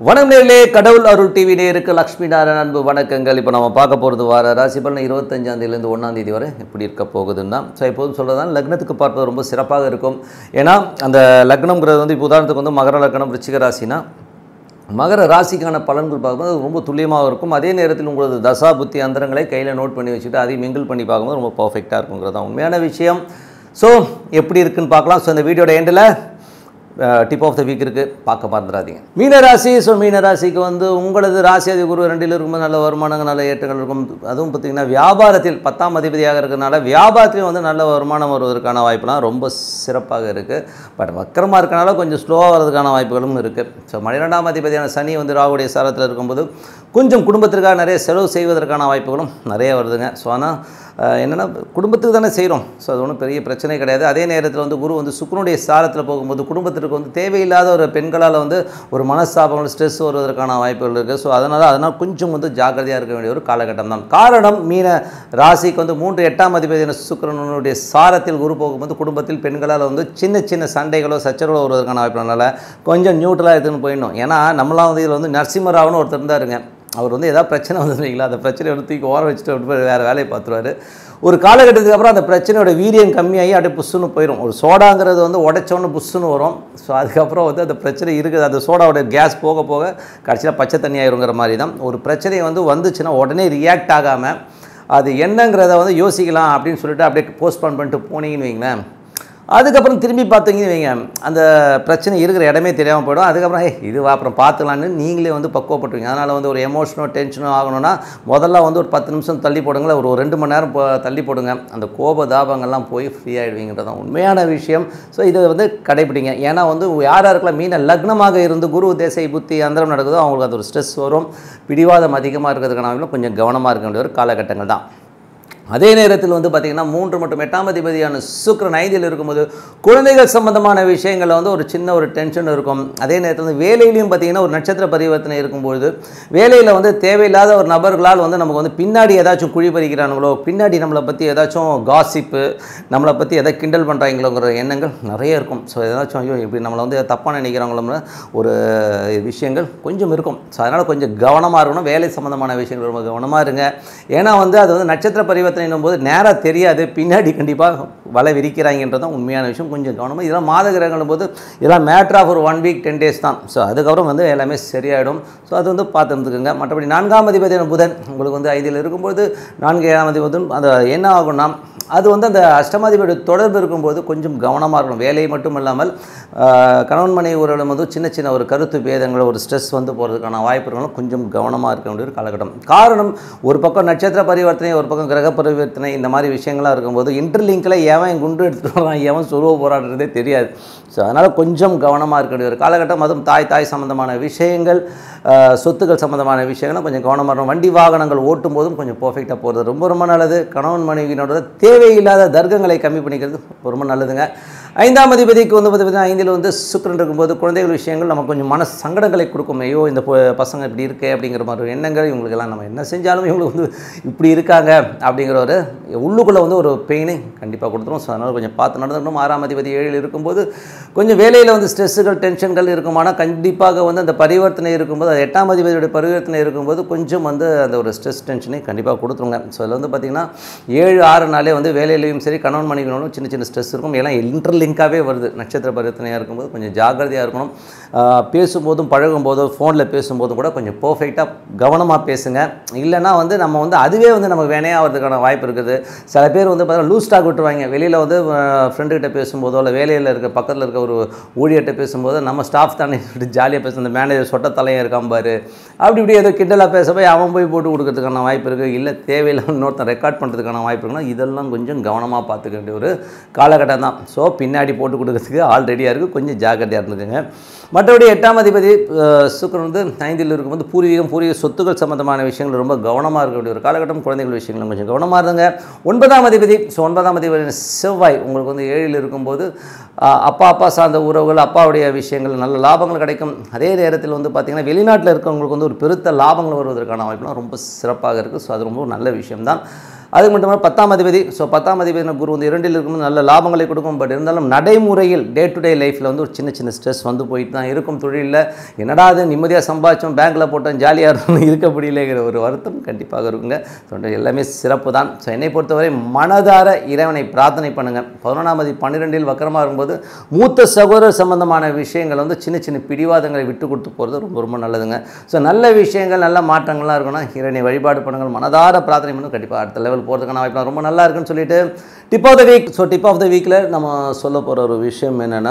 வணக்கம் நேர்களே கடவுள் அருள் டிவி நேருக்கு லக்ஷ்மி நாராயண அன்பு வணக்கங்கள் இப்போ நம்ம பார்க்க போகிறது வார ராசி பலன் இருபத்தஞ்சாம் தேதியிலேருந்து ஒன்றாம் தேதி வரை எப்படி இருக்க போகுதுன்னா ஸோ எப்போதும் சொல்கிறதான் லக்னத்துக்கு பார்ப்பது ரொம்ப சிறப்பாக இருக்கும் ஏன்னா அந்த லக்னம்ங்கிறது வந்து இப்போ உதாரணத்துக்கு வந்து மகர லக்னம் ரிச்சிக ராசினா மகர ராசிக்கான பலன்கள் பார்க்கும்போது ரொம்ப துல்லியமாக இருக்கும் அதே நேரத்தில் உங்களது தசா புத்தி அந்தரங்களை கையில் நோட் பண்ணி வச்சுட்டு அதையும் மிங்கிள் பண்ணி பார்க்கும்போது ரொம்ப பர்ஃபெக்டாக இருக்குங்கிறது தான் உண்மையான விஷயம் ஸோ எப்படி இருக்குன்னு பார்க்கலாம் ஸோ இந்த வீடியோட எண்டில் டிப் ஆஃப் த வீக் இருக்குது பார்க்க மறந்துடாதீங்க மீனராசி ஸோ மீனராசிக்கு வந்து உங்களது ராசியாதி குரு ரெண்டில் இருக்கும்போது நல்ல வருமானங்கள் நல்ல ஏற்றங்கள் இருக்கும் அதுவும் பார்த்திங்கன்னா வியாபாரத்தில் பத்தாம் அதிபதியாக இருக்கிறனால வியாபாரத்திலையும் வந்து நல்ல வருமானம் வருவதற்கான வாய்ப்புலாம் ரொம்ப சிறப்பாக இருக்குது பட் வக்கரமாக இருக்கனால கொஞ்சம் ஸ்லோவாக வர்றதுக்கான வாய்ப்புகளும் இருக்குது ஸோ பன்னிரெண்டாம் அதிபதியான சனி வந்து ராகுடைய சாரத்தில் இருக்கும்போது கொஞ்சம் குடும்பத்திற்காக நிறைய செலவு செய்வதற்கான வாய்ப்புகளும் நிறைய வருதுங்க ஸோ ஆனால் என்னென்னா குடும்பத்துக்கு தானே செய்கிறோம் ஸோ அது ஒன்றும் பெரிய பிரச்சனை கிடையாது அதே நேரத்தில் வந்து குரு வந்து சுக்கரனுடைய சாரத்தில் போகும்போது குடும்பத்திற்கு வந்து தேவையில்லாத ஒரு பெண்களால் வந்து ஒரு மனஸ்தாபங்கள் ஸ்ட்ரெஸ் வருவதற்கான வாய்ப்புகள் இருக்குது ஸோ அதனால் அதனால் கொஞ்சம் வந்து ஜாக்கிரதையாக இருக்க வேண்டிய ஒரு காலகட்டம் தான் காரணம் மீன ராசிக்கு வந்து மூன்று எட்டாம் அதிபதியான சுக்கரனுடைய சாரத்தில் குரு போகும்போது குடும்பத்தில் பெண்களால் வந்து சின்ன சின்ன சண்டைகளோ சச்சரவோ வருவதற்கான வாய்ப்புனால கொஞ்சம் நியூட்ரலாக எடுத்துன்னு போயிடணும் ஏன்னா நம்மளாம் வந்து இதில் வந்து நரசிம்மராவ்னு ஒருத்தர் இருந்தாருங்க அவர் வந்து ஏதாவது பிரச்சனை வந்துருந்தீங்களா அந்த பிரச்சனையை வந்து தூக்கி ஓர வச்சுட்டு அப்படி போய் வேறு வேலையை பார்த்துருவாரு ஒரு காலகட்டத்துக்கு அப்புறம் அந்த பிரச்சனையோட வீரியம் கம்மியாகி அப்படியே புஷ்ஷுன்னு போயிடும் ஒரு சோடாங்கிறது வந்து உடைச்சோன்னு புஷ்ஷுன்னு வரும் ஸோ அதுக்கப்புறம் வந்து அந்த பிரச்சனை இருக்குது அந்த சோடாவோட கேஸ் போக போக கடைசியில் பச்சை தண்ணி ஆயிருங்கிற மாதிரி தான் ஒரு பிரச்சனை வந்து வந்துச்சுன்னா உடனே ரியாக்ட் ஆகாமல் அது என்னங்கிறத வந்து யோசிக்கலாம் அப்படின்னு சொல்லிட்டு அப்படியே போஸ்ட்போன் பண்ணிட்டு போனீங்கன்னு வைங்களேன் அதுக்கப்புறம் திரும்பி பார்த்தீங்கன்னு வைங்க அந்த பிரச்சனை இருக்கிற இடமே தெரியாமல் போயிடும் அதுக்கப்புறம் ஏய் இதுவா அப்புறம் பார்த்துக்கலான்னு நீங்களே வந்து பக்குவப்பட்டுருவீங்க அதனால் வந்து ஒரு எமோஷனோ டென்ஷனோ ஆகணும்னா முதல்ல வந்து ஒரு பத்து நிமிஷம் தள்ளி போடுங்களேன் ஒரு ரெண்டு மணி நேரம் போ- தள்ளி போடுங்க அந்த கோப தாபங்கள்லாம் போய் ஃப்ரீ ஆகிடுவீங்கிறது தான் உண்மையான விஷயம் ஸோ இதை வந்து கடைபிடிங்க ஏன்னா வந்து யார் யாருக்கெல்லாம் மீன லக்னமாக இருந்து குரு தேசை புத்தி அந்தரம் நடக்குதோ அவங்களுக்கு அது ஒரு ஸ்ட்ரெஸ் வரும் பிடிவாதம் அதிகமாக இருக்கிறதுக்கான வாய்ப்புல கொஞ்சம் கவனமாக இருக்க வேண்டிய ஒரு காலகட்டங்கள் தான் அதே நேரத்தில் வந்து பார்த்திங்கன்னா மூன்று மற்றும் எட்டாம் அதிபதியான சுக்கிரன் ஐந்தில் இருக்கும்போது குழந்தைகள் சம்பந்தமான விஷயங்களில் வந்து ஒரு சின்ன ஒரு டென்ஷன் இருக்கும் அதே நேரத்தில் வந்து வேலையிலையும் பார்த்திங்கன்னா ஒரு நட்சத்திர பரிவர்த்தனை இருக்கும்பொழுது வேலையில் வந்து தேவையில்லாத ஒரு நபர்களால் வந்து நமக்கு வந்து பின்னாடி ஏதாச்சும் குழி பறிக்கிறானுங்களோ பின்னாடி நம்மளை பற்றி ஏதாச்சும் காசிப்பு நம்மளை பற்றி எதை கிண்டல் பண்ணுறாங்களோங்கிற எண்ணங்கள் நிறைய இருக்கும் ஸோ ஏதாச்சும் ஐயோ இப்படி நம்மளை வந்து தப்பாக நினைக்கிறாங்களோங்கிற ஒரு விஷயங்கள் கொஞ்சம் இருக்கும் ஸோ அதனால் கொஞ்சம் கவனமாக இருக்கணும் வேலை சம்மந்தமான விஷயங்கள் ரொம்ப கவனமாக இருங்க ஏன்னா வந்து அது வந்து நட்சத்திர பரிவர்த்தனைன்னும் போது நேராக தெரியாது பின்னாடி கண்டிப்பாக வலை விரிக்கிறாங்கன்றதான் உண்மையான விஷயம் கொஞ்சம் கவனமாக இதெல்லாம் மாத கிரகங்களும் போது இதெல்லாம் மேட்ரு ஆஃப் ஒரு ஒன் வீக் டென் டேஸ் தான் ஸோ அதுக்கப்புறம் வந்து எல்லாமே சரியாயிடும் ஸோ அது வந்து பார்த்து இருந்துக்குங்க மற்றபடி நான்காம் அதிபதியான புதன் உங்களுக்கு வந்து ஐந்தில் இருக்கும்போது நான்கு ஏழாம் அதிபதி அந்த என்ன ஆகும்னா அது வந்து அந்த அஷ்டமாதிபதியோட தொடர்பு இருக்கும்போது கொஞ்சம் கவனமாக இருக்கணும் வேலை மட்டும் இல்லாமல் ஆஹ், கணவன் மனைவி உறவுகளும் வந்து சின்ன சின்ன ஒரு கருத்து பேதங்கள் ஒரு ஸ்ட்ரெஸ் வந்து போகிறதுக்கான வாய்ப்பு இருக்கணும் கொஞ்சம் கவனமாக இருக்க வேண்டிய ஒரு காலகட்டம் காரணம் ஒரு பக்கம் நட்சத்திர பரிவர்த்தனை ஒரு பக்கம் கிரக பரிவர்த்தனை இந்த மாதிரி விஷயங்கள்லாம் இருக்கும்போது இன்டர்லிங்கில் எவன் குண்டு எடுத்துகிட்டு வரான் எவன் சொருவ போராடுறதே தெரியாது ஸோ அதனால் கொஞ்சம் கவனமாக இருக்க வேண்டிய ஒரு காலகட்டம் அதுவும் தாய் தாய் சம்மந்தமான விஷயங்கள் ஆஹ், சொத்துக்கள் சம்மந்தமான விஷயங்கள்லாம் கொஞ்சம் கவனமாக இருக்கணும் வண்டி வாகனங்கள் ஓட்டும் போதும் கொஞ்சம் பர்ஃபெக்டாக போகிறது ரொம்ப ரொம்ப நல்லது கணவன் மனைவியினோட தேவையில்லாத தர்க்கங்களை கம்மி பண்ணிக்கிறது ரொம்ப நல்லதுங்க ஐந்தாம் அதிபதிக்கு வந்து பார்த்தீங்கன்னா ஐந்தில் வந்து சுக்கிரன் இருக்கும்போது குழந்தைகள் விஷயங்கள் நமக்கு கொஞ்சம் மன சங்கடங்களை கொடுக்கும் ஐயோ இந்த பொ- பசங்க இப்படி இருக்கே அப்படிங்கிற மாதிரி ஒரு எண்ணங்கள் இவங்களுக்கெல்லாம் நம்ம என்ன செஞ்சாலும் இவங்களுக்கு வந்து இப்படி இருக்காங்க அப்படிங்கிற ஒரு உள்ளுக்குள்ளே வந்து ஒரு பெயினை கண்டிப்பாக கொடுத்துரும் ஸோ அதனால் கொஞ்சம் பார்த்து நடந்துக்கணும் ஆறாம் அதிபதி ஏழில் இருக்கும்போது கொஞ்சம் வேலையில் வந்து ஸ்ட்ரெஸ்ஸுகள் டென்ஷன்கள் இருக்கும் ஆனால் கண்டிப்பாக வந்து அந்த பரிவர்த்தனை இருக்கும்போது அது எட்டாம் அதிபதியோட பரிவர்த்தனை இருக்கும்போது கொஞ்சம் வந்து அந்த ஒரு ஸ்ட்ரெஸ் டென்ஷனை கண்டிப்பாக கொடுத்துருங்க ஸோ அதில் வந்து பார்த்திங்கன்னா ஏழு ஆறு நாளே வந்து வேலையிலையும் சரி கணவன் மனைவிகளும் சின்ன சின்ன ஸ்ட்ரெஸ் இருக்கும் எல்லாம் இன்டர்லிங்காகவே வருது நட்சத்திர பரிவர்த்தனையாக இருக்கும்போது கொஞ்சம் ஜாக்கிரதையாக இருக்கணும் ஆஹ் பேசும்போதும் பழகும்போதும் ஃபோனில் பேசும்போதும் கூட கொஞ்சம் பர்ஃபெக்டாக கவனமாக பேசுங்க இல்லைன்னா வந்து நம்ம வந்து அதுவே வந்து நமக்கு வேணையாக ஆகிறதுக்கான வாய்ப்பு இருக்குது சில பேர் வந்து பார்த்தீங்கன்னா லூஸ் ஸ்டாக் விட்டுருவாங்க வெளியில் வந்து ஃப்ரெண்டுக்கிட்ட பேசும்போதோ இல்லை வேலையில் இருக்க பக்கத்தில் இருக்க ஒரு ஊழியர்கிட்ட பேசும்போது நம்ம ஸ்டாஃப் தானே ஜாலியாக பேசும் இந்த மேனேஜர் சொட்ட தலையும் இருக்கான் பாரு அப்படி இப்படி ஏதோ கிண்டலாக பேச போய் அவன் போய் போட்டு கொடுக்கறதுக்கான வாய்ப்பு இருக்குது இல்லை தேவையில்லாம இன்னொருத்தன் ரெக்கார்ட் பண்ணுறதுக்கான வாய்ப்பு இருக்குன்னா இதெல்லாம் கொஞ்சம் கவனமாக பார்த்துக்க வேண்டிய ஒரு காலகட்டம் தான் ஸோ பின்னாடி போட்டு கொடுக்கறதுக்கு ஆல் ரெடியாக இருக்குது கொஞ்சம் ஜாக்கிரதையாக இருந்துக்குங்க மற்றபடி எட்டாம் அதிபதி அஹ், சுக்கிரன் வந்து ஐந்தில் இருக்கும்போது பூர்வீகம் பூர்வீக சொத்துக்கள் சம்மந்தமான விஷயங்கள் ரொம்ப கவனமாக இருக்க வேண்டிய ஒரு காலகட்டம் குழந்தைகள் விஷயங்களும் கொஞ்சம் கவனமாக இருந்துங்க ஒன்பதாம் அதிபதி ஸோ ஒன்பதாம் அதிபதி செவ்வாய் உங்களுக்கு வந்து ஏழில் இருக்கும்போது அஹ், அப்பா அப்பா சார்ந்த உறவுகள் அப்பாவுடைய விஷயங்கள் நல்ல லாபங்கள் கிடைக்கும் அதே நேரத்தில் வந்து பார்த்திங்கன்னா வெளிநாட்டில் இருக்கவங்களுக்கு வந்து ஒரு பெருத்த லாபங்கள் வருவதற்கான வாய்ப்புலாம் ரொம்ப சிறப்பாக இருக்குது ஸோ அது ரொம்ப நல்ல விஷயம்தான் அதுக்கு மட்டும் இல்லாமல் பத்தாம் அதிபதி ஸோ பத்தாம் அதிபதி குரு வந்து இரண்டில் இருக்கும்போது நல்ல லாபங்களை கொடுக்கும் பட் இருந்தாலும் நடைமுறையில் டே டு டே லைஃப்பில் வந்து ஒரு சின்ன சின்ன ஸ்ட்ரெஸ் வந்து போயிட்டு தான் இருக்கும் தொழிலில் என்னடா அது நிம்மதியாக சம்பாதிச்சோம் பேங்க்கில் போட்டோம் ஜாலியாக இருக்கும் இருக்க முடியலங்கிற ஒரு வருத்தம் கண்டிப்பாக இருக்குங்க ஸோ எல்லாம் சிறப்பு தான் ஸோ என்னை பொறுத்தவரை மனதார இறைவனை பிரார்த்தனை பண்ணுங்கள் பதினொன்றாம் தேதி பன்னிரெண்டில் வக்கரமாக இருக்கும்போது மூத்த சகோதரர் சம்பந்தமான விஷயங்கள் வந்து சின்ன சின்ன பிடிவாதங்களை விட்டு கொடுத்து போகிறது ரொம்ப ரொம்ப நல்லதுங்க ஸோ நல்ல விஷயங்கள் நல்ல மாற்றங்கள்லாம் இருக்கணும் இறைவனை வழிபாடு பண்ணுங்கள் மனதார பிரார்த்தனை பண்ணும் கண்டிப்பாக அடுத்த லெவல் போகிறதுக்கான வாய்ப்பு ரொம்ப நல்லா இருக்குன்னு சொல்லிட்டு tip of the week so tip of the வீக்கில் நம்ம சொல்ல போகிற ஒரு விஷயம் என்னென்னா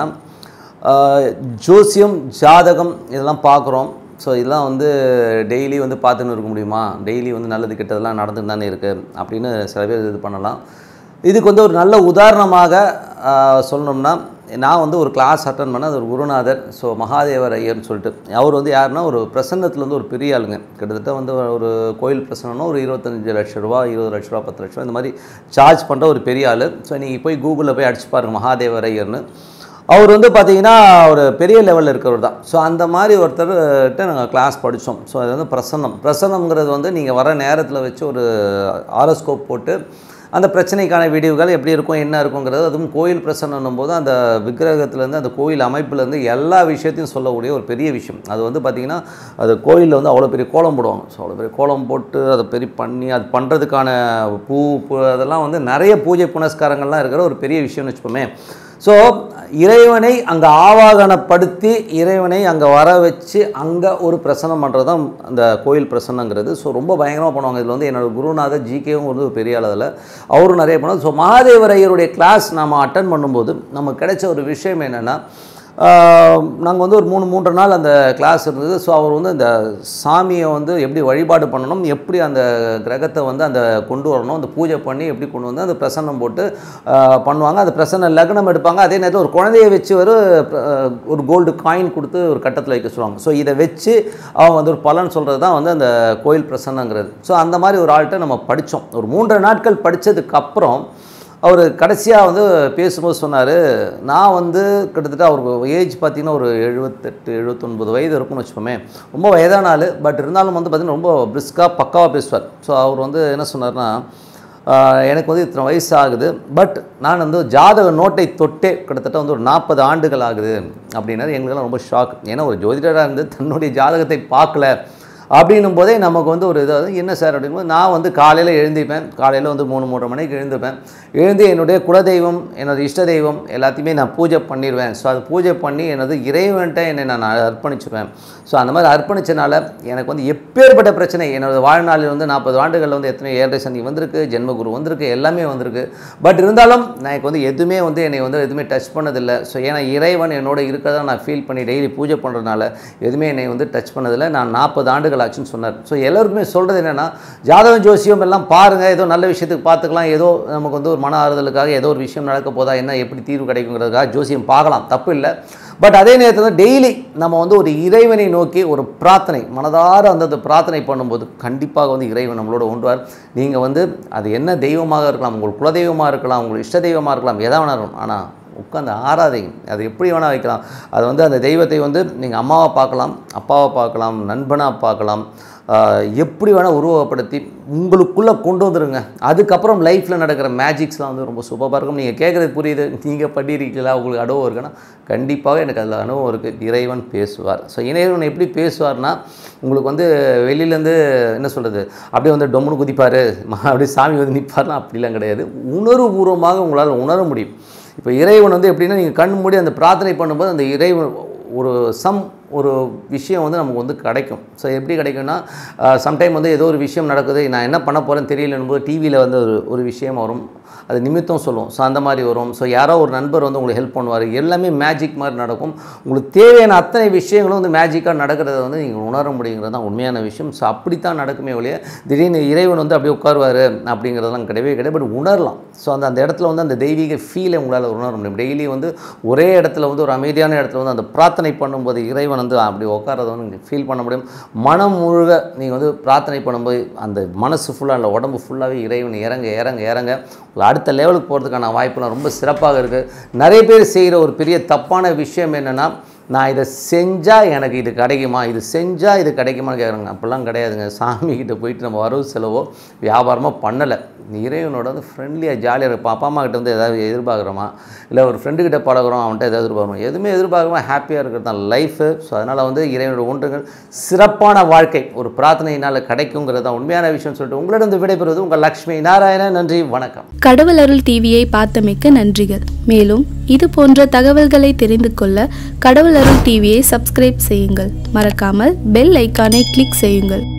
ஜோசியம் ஜாதகம் இதெல்லாம் பார்க்குறோம் ஸோ இதெல்லாம் வந்து டெய்லி வந்து பார்த்துன்னு இருக்க முடியுமா டெய்லி வந்து நல்லது கெட்டதெல்லாம் நடந்துட்டு தானே இருக்குது அப்படின்னு சில பேர் இது பண்ணலாம் இதுக்கு வந்து ஒரு நல்ல உதாரணமாக ஆஹ், சொல்லணும்னா நான் வந்து ஒரு கிளாஸ் அட்டன் பண்ண அது ஒரு குருநாதர் ஸோ மகாதேவர் ஐயர்னு சொல்லிட்டு அவர் வந்து யாருன்னா ஒரு பிரசன்னத்தில் வந்து ஒரு பெரிய ஆளுங்க கிட்டத்தட்ட வந்து ஒரு கோயில் பிரசன்னம்னா ஒரு இருபத்தஞ்சு லட்ச ரூபா இருபது லட்ச ரூபா பத்து லட்ச ரூபா இந்த மாதிரி சார்ஜ் பண்ணுற ஒரு பெரிய ஆள் ஸோ நீங்கள் போய் கூகுளில் போய் அடிச்சு பாருங்க மகாதேவர் ஐயர்னு அவர் வந்து பார்த்தீங்கன்னா ஒரு பெரிய லெவலில் இருக்கிறவர் தான் ஸோ அந்த மாதிரி ஒருத்தர்கிட்ட நாங்கள் கிளாஸ் படித்தோம் ஸோ அது வந்து பிரசன்னம் பிரசன்னம்ங்கிறது வந்து நீங்கள் வர நேரத்தில் வச்சு ஒரு ஆரோஸ்கோப் போட்டு அந்த பிரச்சனைக்கான வீடியோகள் எப்படி இருக்கும் என்ன இருக்குங்கிறது அதுவும் கோயில் பிரசன்னம் போது அந்த விக்கிரகத்துலேருந்து அந்த கோயில் அமைப்புலேருந்து எல்லா விஷயத்தையும் சொல்லக்கூடிய ஒரு பெரிய விஷயம் அது வந்து பார்த்திங்கன்னா அது கோயிலில் வந்து அவ்வளோ பெரிய கோலம் போடுவாங்க ஸோ அவ்வளோ பெரிய கோலம் போட்டு அதை பெரிய பண்ணி அது பண்ணுறதுக்கான பூ பூ அதெல்லாம் வந்து நிறைய பூஜை புனஸ்காரங்கள்லாம் இருக்கிற ஒரு பெரிய விஷயம்னு வச்சுப்போமே ஸோ இறைவனை அங்கே ஆவாகனப்படுத்தி இறைவனை அங்கே வர வச்சு அங்கே ஒரு பிரசனம் பண்ணுறது தான் அந்த கோயில் பிரசன்னங்கிறது ஸோ ரொம்ப பயங்கரமாக பண்ணுவாங்க இதில் வந்து என்னோட குருநாதர் ஜிகேவும் வந்து ஒரு பெரிய அளவில் அவரும் நிறைய பண்ணுவாங்க ஸோ மகாதேவர் ஐயருடைய கிளாஸ் நம்ம அட்டன் பண்ணும்போது நமக்கு கிடைச்ச ஒரு விஷயம் என்னென்னா நாங்கள் வந்து ஒரு மூணு மூன்று நாள் அந்த கிளாஸ் இருந்தது ஸோ அவர் வந்து அந்த சாமியை வந்து எப்படி வழிபாடு பண்ணணும் எப்படி அந்த கிரகத்தை வந்து அந்த கொண்டு வரணும் அந்த பூஜை பண்ணி எப்படி கொண்டு வந்து அந்த பிரசன்னம் போட்டு ஆஹ், பண்ணுவாங்க அந்த பிரசன்ன லக்னம் எடுப்பாங்க அதே நேரத்தில் ஒரு குழந்தையை வச்சு ஒரு ஆஹ், ஒரு கோல்டு காயின் கொடுத்து ஒரு கட்டத்தில் வைக்க சொல்லுவாங்க ஸோ இதை வச்சு அவங்க வந்து ஒரு பலன் சொல்கிறது தான் வந்து அந்த கோயில் பிரசன்னங்கிறது ஸோ அந்த மாதிரி ஒரு ஆள்கிட்ட நம்ம படித்தோம் ஒரு மூன்று நாட்கள் படித்ததுக்கப்புறம் அவர் கடைசியாக வந்து பேசும்போது சொன்னார் நான் வந்து கிட்டத்தட்ட அவர் ஏஜ் பார்த்தீங்கன்னா ஒரு எழுபத்தெட்டு எழுபத்தொன்பது வயது இருக்கும்னு வச்சுப்போமே ரொம்ப வயதான ஆள் பட் இருந்தாலும் வந்து பார்த்திங்கன்னா ரொம்ப பிரிஸ்காக பக்காவாக பேசுவார் ஸோ அவர் வந்து என்ன சொன்னார்னா ஆஹ், எனக்கு வந்து இத்தனை வயசு ஆகுது பட் நான் வந்து ஜாதக நோட்டை தொட்டே கிட்டத்தட்ட வந்து ஒரு நாற்பது ஆண்டுகள் ஆகுது அப்படின்னாரு எங்களுக்கெல்லாம் ரொம்ப ஷாக் ஏன்னா ஒரு ஜோதிடராக இருந்து தன்னுடைய ஜாதகத்தை பார்க்கல அப்படின்னும் போதே நமக்கு வந்து ஒரு இதாவது என்ன சார் அப்படிங்கும்போது நான் வந்து காலையில் எழுந்திப்பேன் காலையில் வந்து மூணு மூன்றரை மணிக்கு எழுந்திருப்பேன் எழுந்து என்னுடைய குலதெய்வம் எனது இஷ்ட தெய்வம் எல்லாத்தையுமே நான் பூஜை பண்ணிடுவேன் ஸோ அது பூஜை பண்ணி எனது இறைவன்ட்ட என்னை நான் அர்ப்பணிச்சுப்பேன் ஸோ அந்த மாதிரி அர்ப்பணிச்சனால எனக்கு வந்து எப்பேற்பட்ட பிரச்சனை என்னோட வாழ்நாளில் வந்து நாற்பது ஆண்டுகளில் வந்து எத்தனை ஏழரை சனி வந்திருக்கு ஜென்மகுரு வந்திருக்கு எல்லாமே வந்திருக்கு பட் இருந்தாலும் நான் எனக்கு வந்து எதுவுமே வந்து என்னை வந்து எதுவுமே டச் பண்ணதில்லை ஸோ ஏன்னா இறைவன் என்னோட இருக்கிறதா நான் ஃபீல் பண்ணி டெய்லி பூஜை பண்ணுறதுனால எதுவுமே என்னை வந்து டச் பண்ணதில்லை நான் நாற்பது ஆண்டுகள் ஆச்சுன்னு சொன்னார் ஸோ எல்லாருக்குமே சொல்கிறது என்னென்னா ஜாதகம் ஜோசியம் எல்லாம் பாருங்கள் ஏதோ நல்ல விஷயத்துக்கு பார்த்துக்கலாம் ஏதோ நமக்கு வந்து ஒரு மன ஆறுதலுக்காக ஏதோ ஒரு விஷயம் நடக்க போதா என்ன எப்படி தீர்வு கிடைக்குங்கிறதுக்காக ஜோசியம் பார்க்கலாம் தப்பு இல்லை பட் அதே நேரத்தில் டெய்லி நம்ம வந்து ஒரு இறைவனை நோக்கி ஒரு பிரார்த்தனை மனதார அந்த பிரார்த்தனை பண்ணும்போது கண்டிப்பாக வந்து இறைவன் நம்மளோட ஒன்றுவார் நீங்கள் வந்து அது என்ன தெய்வமாக இருக்கலாம் உங்கள் குலதெய்வமாக இருக்கலாம் உங்கள் இஷ்ட தெய்வமாக இருக்கலாம் எதா வேணா இருக்கும் ஆனால் உட்காந்து ஆராதிங்க அது எப்படி வேணால் வைக்கலாம் அது வந்து அந்த தெய்வத்தை வந்து நீங்கள் அம்மாவை பார்க்கலாம் அப்பாவை பார்க்கலாம் நண்பனாக பார்க்கலாம் ஆஹ் எப்படி வேணால் உருவகப்படுத்தி உங்களுக்குள்ளே கொண்டு வந்துருங்க அதுக்கப்புறம் லைஃப்பில் நடக்கிற மேஜிக்ஸ்லாம் வந்து ரொம்ப சூப்பராக இருக்கும் நீங்கள் கேட்குறது புரியுது நீங்கள் பண்ணியிருக்கீங்களா உங்களுக்கு அனுபவம் இருக்குன்னா கண்டிப்பாக எனக்கு அதில் அனுபவம் இருக்குது இறைவன் பேசுவார் ஸோ இறைவன் எப்படி பேசுவார்னா உங்களுக்கு வந்து வெளியிலேருந்து என்ன சொல்கிறது அப்படியே வந்து டொம்முன்னு குதிப்பார் அப்படியே சாமி வந்து நிற்பார்னா அப்படிலாம் கிடையாது உணர்வுபூர்வமாக உங்களால் உணர முடியும் இப்போ இறைவன் வந்து எப்படின்னா நீங்கள் கண் மூடி அந்த பிரார்த்தனை பண்ணும்போது அந்த இறைவன் ஒரு சம் ஒரு விஷயம் வந்து நமக்கு வந்து கிடைக்கும் ஸோ எப்படி கிடைக்கும்னா சம்டைம் வந்து ஏதோ ஒரு விஷயம் நடக்குது நான் என்ன பண்ண போகிறேன்னு தெரியலன்னு போது டிவியில் வந்து ஒரு ஒரு விஷயம் வரும் அது நிமித்தம் சொல்லுவோம் ஸோ அந்த மாதிரி வரும் ஸோ யாரோ ஒரு நண்பர் வந்து உங்களுக்கு ஹெல்ப் பண்ணுவார் எல்லாமே மேஜிக் மாதிரி நடக்கும் உங்களுக்கு தேவையான அத்தனை விஷயங்களும் வந்து மேஜிக்காக நடக்கிறத வந்து நீங்கள் உணர முடியுங்கிறது தான் உண்மையான விஷயம் ஸோ அப்படித்தான் நடக்குமே ஒழிய திடீர்னு இறைவன் வந்து அப்படியே உட்காருவார் அப்படிங்கிறதெல்லாம் கிடையவே கிடையாது பட் உணரலாம் ஸோ அந்த அந்த இடத்துல வந்து அந்த தெய்வீக ஃபீலை உங்களால் உணர முடியும் டெய்லி வந்து ஒரே இடத்துல வந்து ஒரு அமைதியான இடத்துல வந்து அந்த பிரார்த்தனை பண்ணும்போது இறைவன் வந்து அப்படி உட்காரத வந்து நீங்கள் ஃபீல் பண்ண முடியும் மனம் முழுக நீங்கள் வந்து பிரார்த்தனை பண்ணும்போது அந்த மனசு ஃபுல்லாக இல்லை உடம்பு ஃபுல்லாகவே இறைவன் இறங்க இறங்க இறங்க உங்களை அடுத்த லெவலுக்கு போகிறதுக்கான வாய்ப்புலாம் ரொம்ப சிறப்பாக இருக்குது நிறைய பேர் செய்கிற ஒரு பெரிய தப்பான விஷயம் என்னென்னா நான் இதை செஞ்சால் எனக்கு இது கிடைக்குமா இது செஞ்சால் இது கிடைக்குமான்னு கேட்குறாங்க அப்படிலாம் கிடையாதுங்க சாமிக்கிட்ட போயிட்டு நம்ம வரவு செலவோ வியாபாரமோ பண்ணலை இறைவனோட வந்து ஃப்ரெண்ட்லியாக ஜாலியாக இருக்கும் அப்பா அம்மா கிட்ட வந்து ஏதாவது எதிர்பார்க்குறோமா இல்லை ஒரு ஃப்ரெண்டுக்கிட்ட பழகுறோம் அவன்கிட்ட ஏதாவது எதிர்பார்க்குறோம் எதுவுமே எதிர்பார்க்காம ஹாப்பியாக இருக்கிறது தான் லைஃபு ஸோ அதனால் வந்து இறைவனோட ஒன்றுகள் சிறப்பான வாழ்க்கை ஒரு பிரார்த்தனையினால் கிடைக்குங்கிறது தான் உண்மையான விஷயம் சொல்லிட்டு உங்களிடம் விடைபெறுவது உங்கள் லக்ஷ்மி நாராயணன் நன்றி வணக்கம் கடவுள் அருள் டிவியை பார்த்தமைக்க நன்றிகள் மேலும் இது போன்ற தகவல்களை தெரிந்து கொள்ள கடவுள் அருள் டிவியை சப்ஸ்கிரைப் செய்யுங்கள் மறக்காமல் பெல் ஐக்கானை கிளிக் செய்யுங்கள்